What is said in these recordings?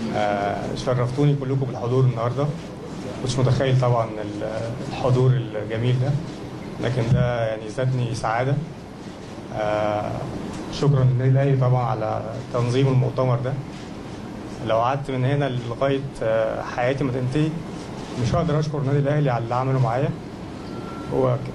آه، شرفتوني كلكم بالحضور النهارده مش متخيل طبعا ال- الحضور الجميل ده لكن ده يعني زادني سعاده آه، شكرا للنادي الاهلي طبعا على تنظيم المؤتمر ده لو قعدت من هنا لغايه آه، حياتي ما تنتهي مش هقدر اشكر النادي الاهلي على اللي عمله معايا هو كده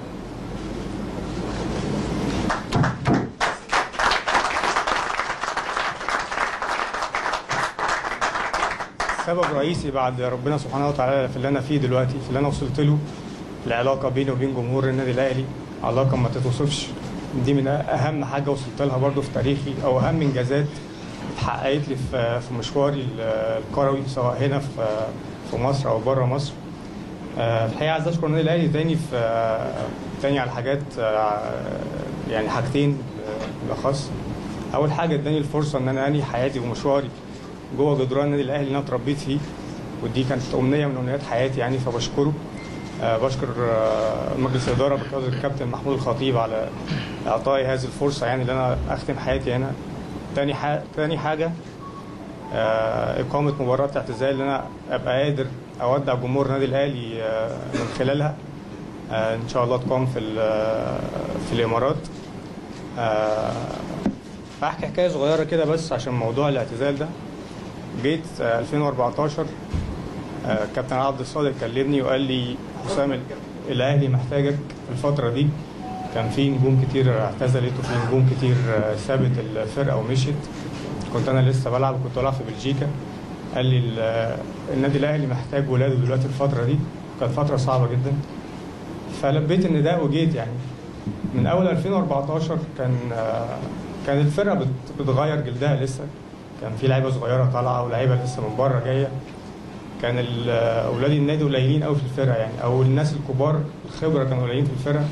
سبب رئيسي بعد ربنا سبحانه وتعالى في اللي انا فيه دلوقتي في اللي انا وصلت له العلاقه بيني وبين جمهور النادي الاهلي علاقه ما تتوصفش دي من اهم حاجه وصلت لها برضو في تاريخي او اهم انجازات اتحققت لي في في مشواري ال- الكروي سواء هنا في في مصر او بره مصر آه، في الحقيقه عايز اشكر النادي الاهلي تاني في آه، تاني على حاجات آه، يعني حاجتين آه، بالاخص اول حاجه اداني الفرصه ان انا انهي حياتي ومشواري جوه جدران النادي الاهلي اللي انا اتربيت فيه ودي كانت امنيه من امنيات حياتي يعني فبشكره آه، بشكر آه، مجلس الاداره بقياده الكابتن محمود الخطيب على اعطائي هذه الفرصه يعني اللي انا اختم حياتي هنا تاني حاجه تاني حاجه آه، اقامه مباراه اعتزال اللي انا ابقى قادر اودع جمهور النادي الاهلي آه، من خلالها آه، ان شاء الله تقام في ال- في الامارات آه، هحكي حكايه صغيره كده بس عشان موضوع الاعتزال ده جيت آه، 2014 آه، كابتن عبد الصادق كلمني وقال لي حسام ال- الاهلي محتاجك في الفتره دي كان في نجوم كتير اعتزلت وفي نجوم كتير آه، سابت الفرقه ومشيت كنت انا لسه بلعب وكنت بلعب في بلجيكا قال لي ال- النادي الاهلي محتاج ولاده دلوقتي الفتره دي كانت فتره صعبه جدا فلبيت النداء وجيت يعني من اول 2014 كان آه، كان الفرقه بت- بتغير جلدها لسه كان في لعيبه صغيره طالعه ولاعيبه لسه من بره جايه كان ال- اولاد النادي قليلين قوي في الفرقه يعني او الناس الكبار الخبره كانوا قليلين في الفرقه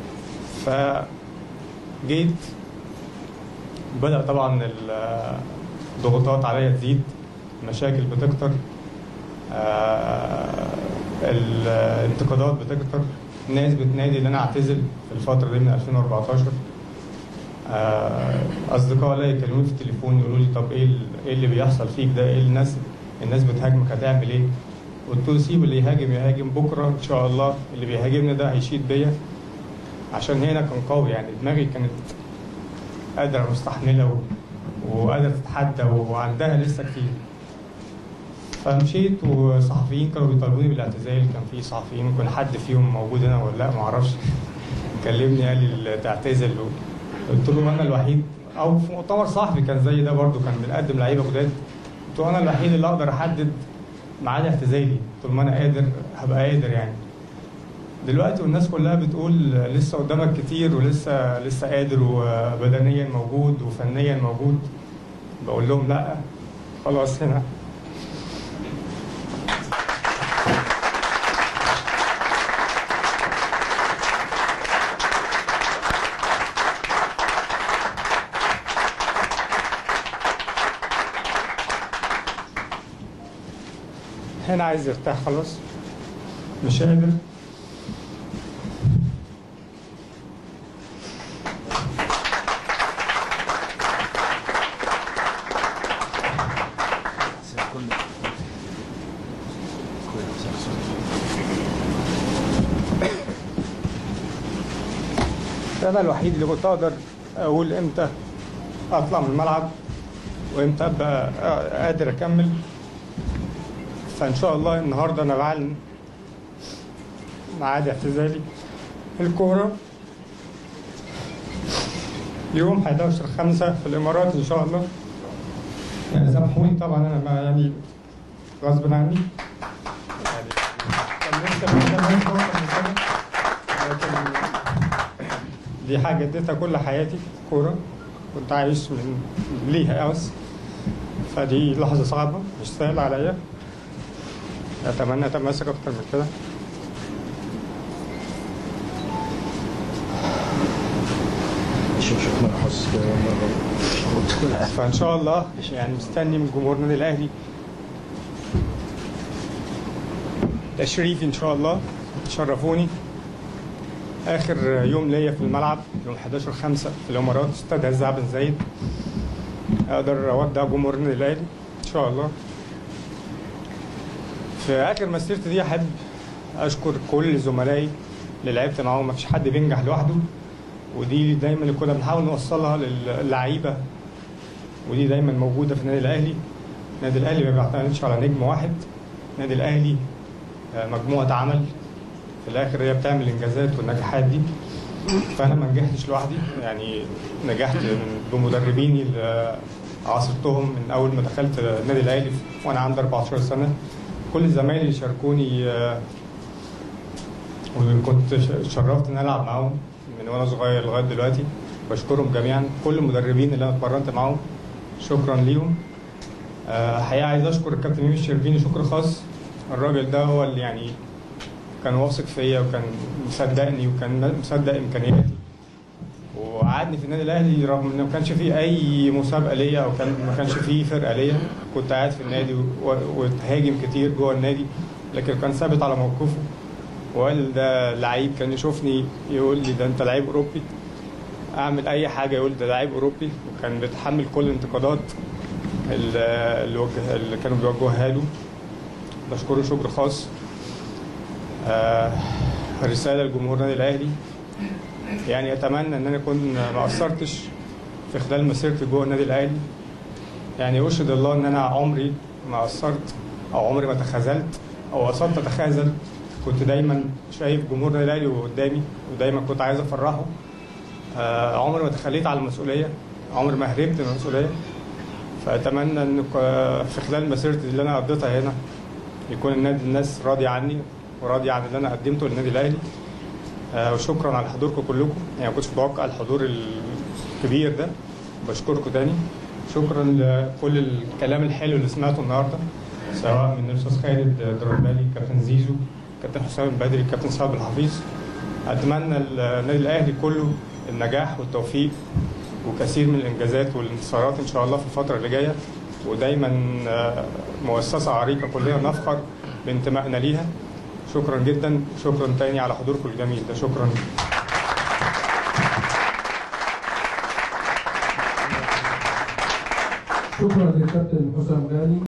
فجيت بدأ طبعا ال- الضغوطات عليا تزيد المشاكل بتكتر آه، الانتقادات بتكتر ناس بتنادي ان انا اعتزل في الفتره دي من 2014 آه، اصدقاء ليا يكلموني في التليفون يقولوا لي طب ايه ال- ايه اللي بيحصل فيك ده ايه الناس الناس بتهاجمك هتعمل ايه قلت له سيب اللي يهاجم يهاجم بكره ان شاء الله اللي بيهاجمني ده هيشيد بيا عشان هنا كان قوي يعني دماغي كانت قادره مستحمله و- وقادره تتحدى وعندها لسه كتير فمشيت وصحفيين كانوا بيطالبوني بالاعتزال كان في صحفيين ممكن حد فيهم موجود هنا ولا لا معرفش كلمني قال لي تعتزل قلت له انا الوحيد او في مؤتمر صحفي كان زي ده برضو كان بنقدم لعيبه جداد قلت له انا الوحيد اللي اقدر احدد ميعاد اعتزالي طول ما انا قادر هبقى قادر يعني دلوقتي والناس كلها بتقول لسه قدامك كتير ولسه لسه قادر وبدنيا موجود وفنيا موجود بقول لهم لا خلاص هنا هنا عايز يرتاح خلاص مش قادر انا الوحيد اللي كنت اقدر اقول امتى اطلع من الملعب وامتى ابقى قادر اكمل فان شاء الله النهارده انا بعلن ميعاد اعتزالي الكوره يوم 11 5 في الامارات ان شاء الله يعني سامحوني طبعا انا ما يعني غصب عني يعني كان نفسي أبقى كمان كورة من كده، لكن دي حاجة اديتها كل حياتي كورة كنت عايش من ليها بس فدي لحظة صعبة مش سهلة عليا أتمنى أتماسك أكتر من كده شوف شوف ما احس فإن شاء الله يعني مستني من جمهور النادي الأهلي تشريفي إن شاء الله شرفوني آخر يوم ليا في الملعب يوم 11 5 في الإمارات استاد هزاع بن زايد أقدر أودع جمهور النادي الأهلي إن شاء الله في اخر مسيرتي دي احب اشكر كل زملائي اللي لعبت معاهم مفيش حد بينجح لوحده ودي دايما اللي كنا بنحاول نوصلها للعيبه ودي دايما موجوده في النادي الاهلي النادي الاهلي ما بيعتمدش على نجم واحد النادي الاهلي آه، مجموعه عمل في الاخر هي بتعمل الانجازات والنجاحات دي فانا ما نجحتش لوحدي يعني نجحت بمدربيني اللي عاصرتهم من اول ما دخلت النادي الاهلي وانا عندي 14 سنه كل زمايلي اللي شاركوني آه، وكنت ش- شرفت ان أنا العب معاهم من وانا صغير لغايه دلوقتي بشكرهم جميعا كل المدربين اللي انا اتمرنت معاهم شكرا ليهم آه، حقيقه عايز اشكر الكابتن ميمي الشربيني شكر خاص الراجل ده هو اللي يعني كان واثق فيا وكان مصدقني وكان مصدق امكانياتي وقعدني في النادي الاهلي رغم ان ما كانش فيه اي مسابقه ليا او كان ما كانش فيه فرقه ليا كنت قاعد في النادي و- واتهاجم كتير جوه النادي لكن كان ثابت على موقفه وقال ده لعيب كان يشوفني يقول لي ده انت لعيب اوروبي اعمل اي حاجه يقول ده لعيب اوروبي وكان بيتحمل كل الانتقادات اللي, اللي وجه- اللي كانوا بيوجهوها له بشكره شكر خاص آه رساله لجمهور النادي الاهلي يعني اتمنى ان انا اكون ما قصرتش في خلال مسيرتي جوه النادي الاهلي يعني اشهد الله ان انا عمري ما قصرت او عمري ما تخاذلت او قصدت اتخاذل كنت دايما شايف جمهور النادي الاهلي قدامي ودايما كنت عايز افرحه آه عمري ما تخليت على المسؤوليه عمري ما هربت من المسؤوليه فاتمنى ان ك- في خلال مسيرتي اللي انا قضيتها هنا يكون النادي الناس راضيه عني وراضيه عن اللي انا قدمته للنادي الاهلي آه وشكرا على حضوركم كلكم يعني ما كنتش متوقع الحضور الكبير ده بشكركم تاني شكرا لكل الكلام الحلو اللي سمعته النهارده سواء من الاستاذ خالد دربالي كابتن زيزو كابتن حسام البدري كابتن سعد الحفيظ اتمنى النادي الاهلي كله النجاح والتوفيق وكثير من الانجازات والانتصارات ان شاء الله في الفتره اللي جايه ودايما آه، مؤسسه عريقه كلنا نفخر بانتمائنا ليها شكرا جدا شكرا تاني على حضوركم الجميل ده شكرا شكرا للكابتن حسام غالي